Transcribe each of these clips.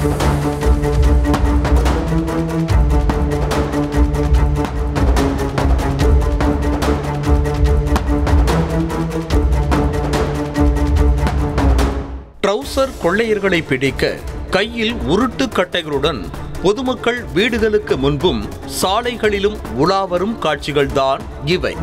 trouser கொள்ளையர்களை பிடிக்க கையில் உருட்டு கட்டைகளுடன் பொதுமக்கள் வீடுகளுக்கு முன்பும் சாலைகளிலும் உலாவரும் காட்சிகள்தான் இவை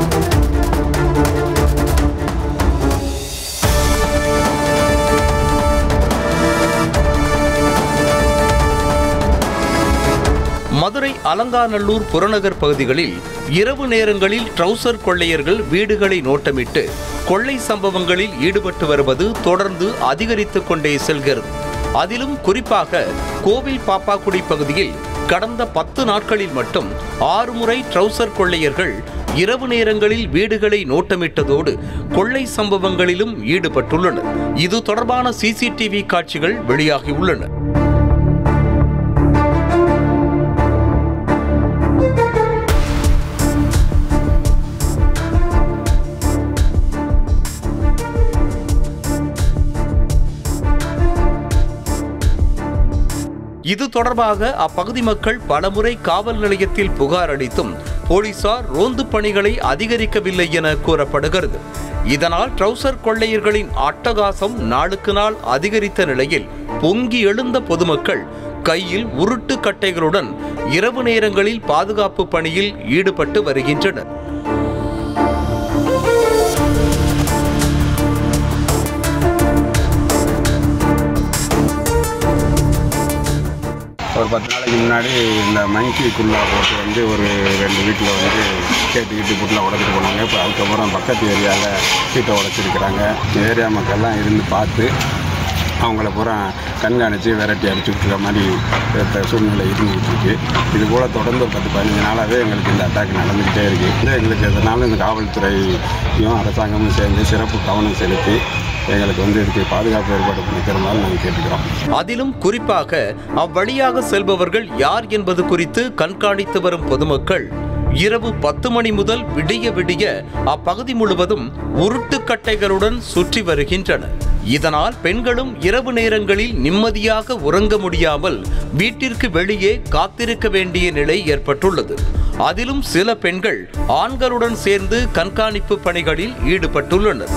மதுரை அலங்காநல்லூர் புறநகர் பகுதிகளில் இரவு நேரங்களில் ட்ரவுசர் கொள்ளையர்கள் வீடுகளை நோட்டமிட்டு கொள்ளை சம்பவங்களில் ஈடுபட்டு வருவது தொடர்ந்து அதிகரித்துக் கொண்டே செல்கிறது அதிலும் குறிப்பாக கோவில் பாப்பாக்குடி பகுதியில் கடந்த பத்து நாட்களில் மட்டும் ஆறு முறை ட்ரவுசர் கொள்ளையர்கள் இரவு நேரங்களில் வீடுகளை நோட்டமிட்டதோடு கொள்ளை சம்பவங்களிலும் ஈடுபட்டுள்ளனர் இது தொடர்பான சிசிடிவி காட்சிகள் வெளியாகியுள்ளன இது தொடர்பாக அப்பகுதி மக்கள் பலமுறை காவல் நிலையத்தில் புகார் அளித்தும் போலீசார் ரோந்து பணிகளை அதிகரிக்கவில்லை என கூறப்படுகிறது இதனால் ட்ரவுசர் கொள்ளையர்களின் அட்டகாசம் நாளுக்கு நாள் அதிகரித்த நிலையில் பொங்கி எழுந்த பொதுமக்கள் கையில் உருட்டு கட்டைகளுடன் இரவு நேரங்களில் பாதுகாப்பு பணியில் ஈடுபட்டு வருகின்றனர் ஒரு பத்து நாளைக்கு முன்னாடி இந்த மங்கி குல்லா போட்டு வந்து ஒரு ரெண்டு வீட்டில் வந்து கேட்டு கீட்டு புட்டில் உடச்சிட்டு போனாங்க இப்போ அதுக்கப்புறம் பக்கத்து ஏரியாவில் சீட்டை உடச்சிருக்கிறாங்க ஏரியா மக்கள்லாம் இருந்து பார்த்து அவங்கள பூரா கண்காணித்து விரட்டி அடிச்சு விட்டுற மாதிரி இருக்க சூழ்நிலை இருந்துகிட்டு இருக்கு இது போல் தொடர்ந்து ஒரு பத்து பதினஞ்சு நாளாகவே எங்களுக்கு இந்த அட்டாக் நடந்துக்கிட்டே இருக்குது இந்த எங்களுக்கு எதனாலும் இந்த காவல்துறையும் அரசாங்கமும் சேர்ந்து சிறப்பு கவனம் செலுத்தி எங்களுக்கு வந்து இதுக்கு பாதுகாப்பு ஏற்பாடு பண்ணி தருமாறு நாங்கள் கேட்டுக்கிறோம் அதிலும் குறிப்பாக அவ்வழியாக செல்பவர்கள் யார் என்பது குறித்து கண்காணித்து வரும் பொதுமக்கள் இரவு பத்து மணி முதல் விடிய விடிய அப்பகுதி முழுவதும் உருட்டுக்கட்டைகளுடன் சுற்றி வருகின்றனர் இதனால் பெண்களும் இரவு நேரங்களில் நிம்மதியாக உறங்க முடியாமல் வீட்டிற்கு வெளியே காத்திருக்க வேண்டிய நிலை ஏற்பட்டுள்ளது அதிலும் சில பெண்கள் ஆண்களுடன் சேர்ந்து கண்காணிப்பு பணிகளில் ஈடுபட்டுள்ளனர்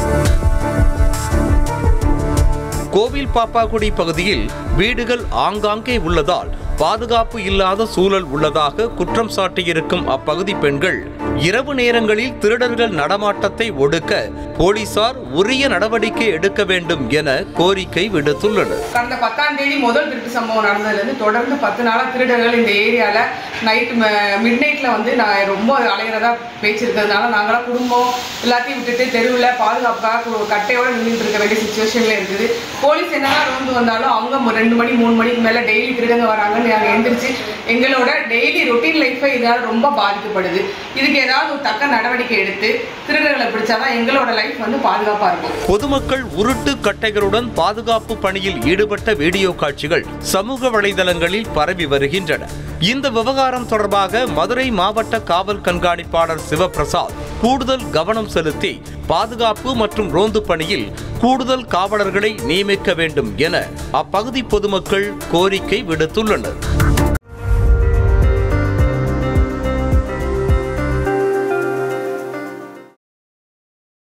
கோவில் பாப்பாக்குடி பகுதியில் வீடுகள் ஆங்காங்கே உள்ளதால் பாதுகாப்பு இல்லாத சூழல் உள்ளதாக குற்றம் சாட்டியிருக்கும் அப்பகுதி பெண்கள் இரவு நேரங்களில் திருடர்கள் நடமாட்டத்தை ஒடுக்க போலீசார் உரிய நடவடிக்கை எடுக்க வேண்டும் என கோரிக்கை விடுத்துள்ளனர் கடந்த பத்தாம் தேதி முதல் திருட்டு சம்பவம் நடந்ததுலேருந்து தொடர்ந்து பத்து நாளாக திருடர்கள் இந்த ஏரியாவில் நைட்டு மிட் நைட்டில் வந்து நான் ரொம்ப அலைகிறதா பேச்சு இருக்கிறதுனால நாங்களாம் குடும்பம் எல்லாத்தையும் விட்டுட்டு தெருவில் பாதுகாப்பாக ஒரு கட்டையோடு நின்றுட்டு இருக்க வேண்டிய சுச்சுவேஷனில் இருக்குது போலீஸ் என்னதான் ரோந்து வந்தாலும் அவங்க மு- ரெண்டு மணி மூணு மணிக்கு மேலே டெய்லி திருடங்க வராங்கன்னு நாங்கள் எந்திரிச்சு எங்களோட டெய்லி ரொட்டீன் லைஃபை இதனால் ரொம்ப பாதிக்கப்படுது இதுக்கு ஏதாவது ஒரு தக்க நடவடிக்கை எடுத்து திருடர்களை பிடிச்சாதான் எங்களோட லைஃப் வந்து பாதுகாப்பாக இருக்கும் பொதுமக்கள் உருட்டு கட்டைகளுடன் பாதுகாப்பு பணியில் ஈடுபட்ட வீடியோ காட்சிகள் சமூக வலைதளங்களில் பரவி வருகின்றன இந்த விவகாரம் தொடர்பாக மதுரை மாவட்ட காவல் கண்காணிப்பாளர் சிவபிரசாத் கூடுதல் கவனம் செலுத்தி பாதுகாப்பு மற்றும் ரோந்து பணியில் கூடுதல் காவலர்களை நியமிக்க வேண்டும் என அப்பகுதி பொதுமக்கள் கோரிக்கை விடுத்துள்ளனர்